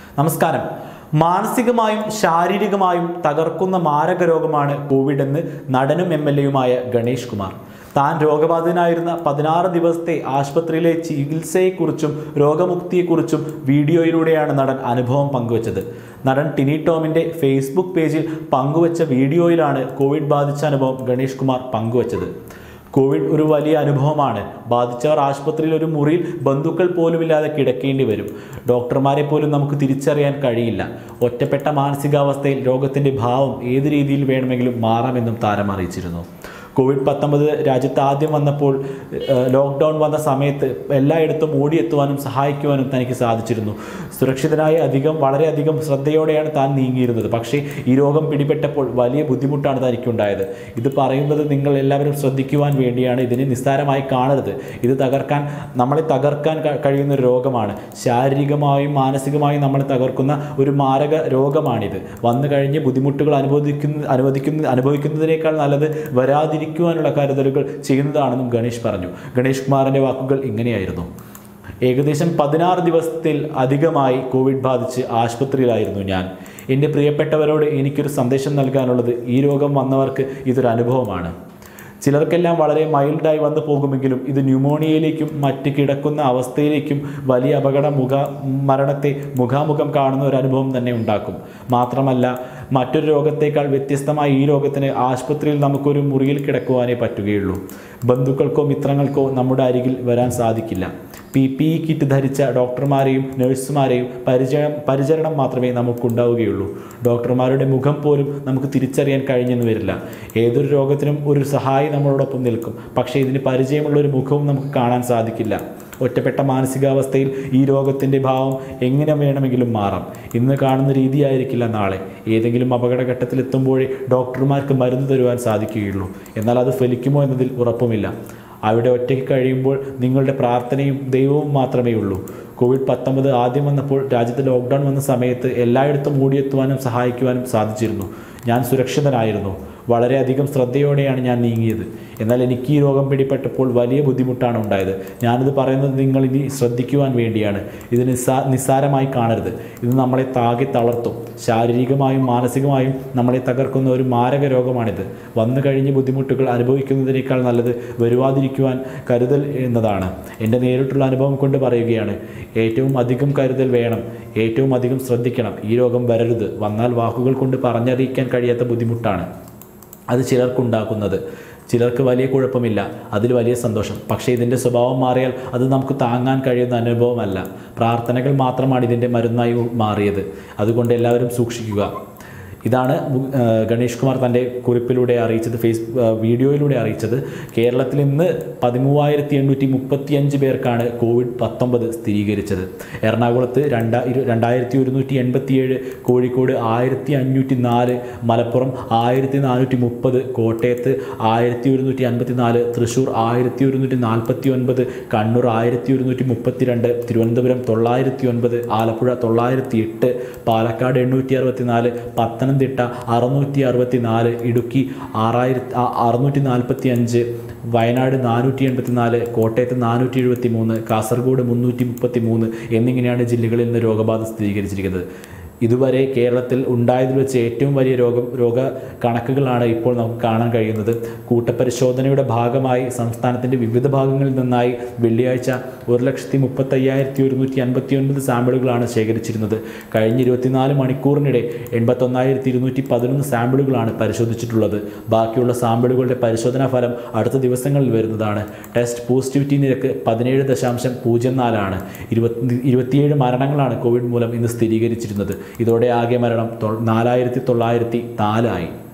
നമസ്കാരം മാനസികമായും ശാരീരികമായും തകർക്കുന്ന മാരക രോഗമാണ് കോവിഡ് എന്ന് നടനും എം എൽ എയുമായ ഗണേഷ് കുമാർ താൻ രോഗബാധിതനായിരുന്ന പതിനാറ് ദിവസത്തെ ആശുപത്രിയിലെ ചികിത്സയെക്കുറിച്ചും രോഗമുക്തിയെക്കുറിച്ചും വീഡിയോയിലൂടെയാണ് നടൻ അനുഭവം പങ്കുവച്ചത് നടൻ ടിനി ടോമിൻ്റെ ഫേസ്ബുക്ക് പേജിൽ പങ്കുവച്ച വീഡിയോയിലാണ് കോവിഡ് ബാധിച്ച അനുഭവം ഗണേഷ് കുമാർ പങ്കുവച്ചത് കോവിഡ് ഒരു വലിയ അനുഭവമാണ് ബാധിച്ചവർ ആശുപത്രിയിൽ ഒരു മുറിയിൽ ബന്ധുക്കൾ പോലുമില്ലാതെ കിടക്കേണ്ടി വരും ഡോക്ടർമാരെ പോലും നമുക്ക് തിരിച്ചറിയാൻ കഴിയില്ല ഒറ്റപ്പെട്ട മാനസികാവസ്ഥയിൽ രോഗത്തിൻ്റെ ഭാവം ഏത് രീതിയിൽ വേണമെങ്കിലും മാറാമെന്നും താരം അറിയിച്ചിരുന്നു കോവിഡ് പത്തൊമ്പത് രാജ്യത്ത് ആദ്യം വന്നപ്പോൾ ഏഹ്, ലോക്ക്ഡൗൺ വന്ന സമയത്ത് എല്ലായിടത്തും ഓടിയെത്തുവാനും സഹായിക്കുവാനും തനിക്ക് സാധിച്ചിരുന്നു സുരക്ഷിതനായി അധികം വളരെയധികം ശ്രദ്ധയോടെയാണ് താൻ നീങ്ങിയിരുന്നത് പക്ഷേ ഈ രോഗം പിടിപെട്ടപ്പോൾ വലിയ ബുദ്ധിമുട്ടാണ് തനിക്കുണ്ടായത് ഇത് പറയുന്നത് നിങ്ങൾ എല്ലാവരും ശ്രദ്ധിക്കുവാൻ വേണ്ടിയാണ് ഇതിനെ നിസ്സാരമായി കാണരുത് ഇത് തകർക്കാൻ നമ്മളെ തകർക്കാൻ ക- കഴിയുന്ന ഒരു രോഗമാണ് ശാരീരികമായും മാനസികമായും നമ്മളെ തകർക്കുന്ന ഒരു മാരക രോഗമാണിത് വന്നു കഴിഞ്ഞ് ബുദ്ധിമുട്ടുകൾ അനുഭവിക്കുന്ന അനുവദിക്കുന്ന അനുഭവിക്കുന്നതിനേക്കാൾ നല്ലത് വരാതിരിക്കുവാനുള്ള കരുതലുകൾ ചെയ്യുന്നതാണെന്നും ഗണേഷ് പറഞ്ഞു ഗണേഷ് കുമാറിൻ്റെ വാക്കുകൾ ഇങ്ങനെയായിരുന്നു ഏകദേശം പതിനാറ് ദിവസത്തിൽ അധികമായി കോവിഡ് ബാധിച്ച് ആശുപത്രിയിലായിരുന്നു ഞാൻ എൻ്റെ പ്രിയപ്പെട്ടവരോട് എനിക്കൊരു സന്ദേശം നൽകാനുള്ളത് ഈ രോഗം വന്നവർക്ക് ഇതൊരു അനുഭവമാണ് ചിലർക്കെല്ലാം വളരെ മൈൽഡായി വന്നു പോകുമെങ്കിലും ഇത് ന്യൂമോണിയയിലേക്കും മറ്റ് കിടക്കുന്ന അവസ്ഥയിലേക്കും വലിയ അപകട മുഖ മരണത്തെ മുഖാമുഖം കാണുന്ന ഒരു അനുഭവം തന്നെ ഉണ്ടാക്കും മാത്രമല്ല മറ്റൊരു രോഗത്തേക്കാൾ വ്യത്യസ്തമായ ഈ രോഗത്തിന് ആശുപത്രിയിൽ നമുക്കൊരു മുറിയിൽ കിടക്കുവാനേ പറ്റുകയുള്ളൂ ബന്ധുക്കൾക്കോ മിത്രങ്ങൾക്കോ നമ്മുടെ അരികിൽ വരാൻ സാധിക്കില്ല പി പി ഇ കിറ്റ് ധരിച്ച ഡോക്ടർമാരെയും നഴ്സുമാരെയും പരിചയം പരിചരണം മാത്രമേ നമുക്കുണ്ടാവുകയുള്ളൂ ഡോക്ടർമാരുടെ മുഖം പോലും നമുക്ക് തിരിച്ചറിയാൻ കഴിഞ്ഞെന്ന് വരില്ല ഏതൊരു രോഗത്തിനും ഒരു സഹായി നമ്മളോടൊപ്പം നിൽക്കും പക്ഷേ ഇതിന് പരിചയമുള്ള ഒരു മുഖവും നമുക്ക് കാണാൻ സാധിക്കില്ല ഒറ്റപ്പെട്ട മാനസികാവസ്ഥയിൽ ഈ രോഗത്തിൻ്റെ ഭാവം എങ്ങനെ വേണമെങ്കിലും മാറാം ഇന്ന് കാണുന്ന രീതിയായിരിക്കില്ല നാളെ ഏതെങ്കിലും അപകടഘട്ടത്തിൽ എത്തുമ്പോഴേ ഡോക്ടർമാർക്ക് മരുന്ന് തരുവാൻ സാധിക്കുകയുള്ളൂ എന്നാൽ അത് ഫലിക്കുമോ എന്നതിൽ ഉറപ്പുമില്ല അവിടെ ഒറ്റയ്ക്ക് കഴിയുമ്പോൾ നിങ്ങളുടെ പ്രാർത്ഥനയും ദൈവവും മാത്രമേ ഉള്ളൂ കോവിഡ് പത്തൊമ്പത് ആദ്യം വന്നപ്പോൾ രാജ്യത്ത് ലോക്ക്ഡൗൺ വന്ന സമയത്ത് എല്ലായിടത്തും ഓടിയെത്തുവാനും സഹായിക്കുവാനും സാധിച്ചിരുന്നു ഞാൻ സുരക്ഷിതനായിരുന്നു വളരെയധികം ശ്രദ്ധയോടെയാണ് ഞാൻ നീങ്ങിയത് എന്നാൽ എനിക്ക് ഈ രോഗം പിടിപെട്ടപ്പോൾ വലിയ ബുദ്ധിമുട്ടാണ് ഉണ്ടായത് ഞാനിത് പറയുന്നത് നിങ്ങൾ ഇനി ശ്രദ്ധിക്കുവാൻ വേണ്ടിയാണ് ഇത് നിസ്സാ നിസ്സാരമായി കാണരുത് ഇത് നമ്മളെ താകെ തളർത്തും ശാരീരികമായും മാനസികമായും നമ്മളെ തകർക്കുന്ന ഒരു മാരക രോഗമാണിത് വന്നു കഴിഞ്ഞ് ബുദ്ധിമുട്ടുകൾ അനുഭവിക്കുന്നതിനേക്കാൾ നല്ലത് വരുവാതിരിക്കുവാൻ കരുതൽ എന്നതാണ് എൻ്റെ നേരിട്ടുള്ള അനുഭവം കൊണ്ട് പറയുകയാണ് ഏറ്റവും അധികം കരുതൽ വേണം ഏറ്റവും അധികം ശ്രദ്ധിക്കണം ഈ രോഗം വരരുത് വന്നാൽ വാക്കുകൾ കൊണ്ട് പറഞ്ഞറിയിക്കാൻ കഴിയാത്ത ബുദ്ധിമുട്ടാണ് അത് ചിലർക്കുണ്ടാക്കുന്നത് ചിലർക്ക് വലിയ കുഴപ്പമില്ല അതിൽ വലിയ സന്തോഷം പക്ഷേ ഇതിൻ്റെ സ്വഭാവം മാറിയാൽ അത് നമുക്ക് താങ്ങാൻ കഴിയുന്ന അനുഭവമല്ല പ്രാർത്ഥനകൾ മാത്രമാണ് ഇതിൻ്റെ മരുന്നായി മാറിയത് അതുകൊണ്ട് എല്ലാവരും സൂക്ഷിക്കുക ഇതാണ് മു- ആ, ഗണേഷ് കുമാർ തൻ്റെ കുറിപ്പിലൂടെ അറിയിച്ചത് ഫേസ് ആ, വീഡിയോയിലൂടെ അറിയിച്ചത് കേരളത്തിൽ ഇന്ന് പതിമൂവായിരത്തി എണ്ണൂറ്റി മുപ്പത്തിയഞ്ച് പേർക്കാണ് കോവിഡ് പത്തൊമ്പത് സ്ഥിരീകരിച്ചത് എറണാകുളത്ത് രണ്ടാ ഇരു രണ്ടായിരത്തി ഒരുന്നൂറ്റി എൺപത്തിയേഴ് കോഴിക്കോട് ആയിരത്തി അഞ്ഞൂറ്റി നാല് മലപ്പുറം ആയിരത്തി നാനൂറ്റി മുപ്പത് കോട്ടയത്ത് ആയിരത്തി ഒരുന്നൂറ്റി അൻപത്തി നാല് തൃശ്ശൂർ ആയിരത്തി ഒരുന്നൂറ്റി നാൽപ്പത്തി ഒൻപത് കണ്ണൂർ ആയിരത്തി ഒരുന്നൂറ്റി മുപ്പത്തിരണ്ട് തിരുവനന്തപുരം തൊള്ളായിരത്തി ഒൻപത് ആലപ്പുഴ തൊള്ളായിരത്തി എട്ട് പാലക്കാട് എണ്ണൂറ്റി അറുപത്തി നാല് പത്തനംതിട്ട അറുന്നൂറ്റി അറുപത്തി നാല് ഇടുക്കി ആറായിരത്തി അറുന്നൂറ്റി നാൽപ്പത്തി അഞ്ച് വയനാട് നാനൂറ്റി എൺപത്തി നാല് കോട്ടയത്ത് നാനൂറ്റി എഴുപത്തി മൂന്ന് കാസർഗോഡ് മുന്നൂറ്റി മുപ്പത്തി മൂന്ന് എന്നിങ്ങനെയാണ് ജില്ലകളിൽ നിന്ന് രോഗബാധ സ്ഥിരീകരിച്ചിരിക്കുന്നത് ഇതുവരെ കേരളത്തിൽ ഉണ്ടായതിൽ വെച്ച് ഏറ്റവും വലിയ രോഗം രോഗ കണക്കുകളാണ് ഇപ്പോൾ നമുക്ക് കാണാൻ കഴിയുന്നത് കൂട്ടപരിശോധനയുടെ ഭാഗമായി സംസ്ഥാനത്തിൻ്റെ വിവിധ ഭാഗങ്ങളിൽ നിന്നായി വെള്ളിയാഴ്ച ഒരു ലക്ഷത്തി മുപ്പത്തയ്യായിരത്തി ഒരുന്നൂറ്റി അൻപത്തി ഒൻപത് സാമ്പിളുകളാണ് ശേഖരിച്ചിരുന്നത് കഴിഞ്ഞ ഇരുപത്തിനാല് മണിക്കൂറിനിടെ എൺപത്തൊന്നായിരത്തി ഇരുന്നൂറ്റി പതിനൊന്ന് സാമ്പിളുകളാണ് പരിശോധിച്ചിട്ടുള്ളത് ബാക്കിയുള്ള സാമ്പിളുകളുടെ പരിശോധനാ ഫലം അടുത്ത ദിവസങ്ങളിൽ വരുന്നതാണ് ടെസ്റ്റ് പോസിറ്റിവിറ്റി നിരക്ക് പതിനേഴ് ദശാംശം പൂജ്യം നാലാണ് ഇരുപത്തി ഇരുപത്തിയേഴ് മരണങ്ങളാണ് കോവിഡ് മൂലം ഇന്ന് സ്ഥിരീകരിച്ചിരുന്നത് ഇതോടെ ആകെ മരണം തൊ- നാലായിരത്തി തൊള്ളായിരത്തി നാലായി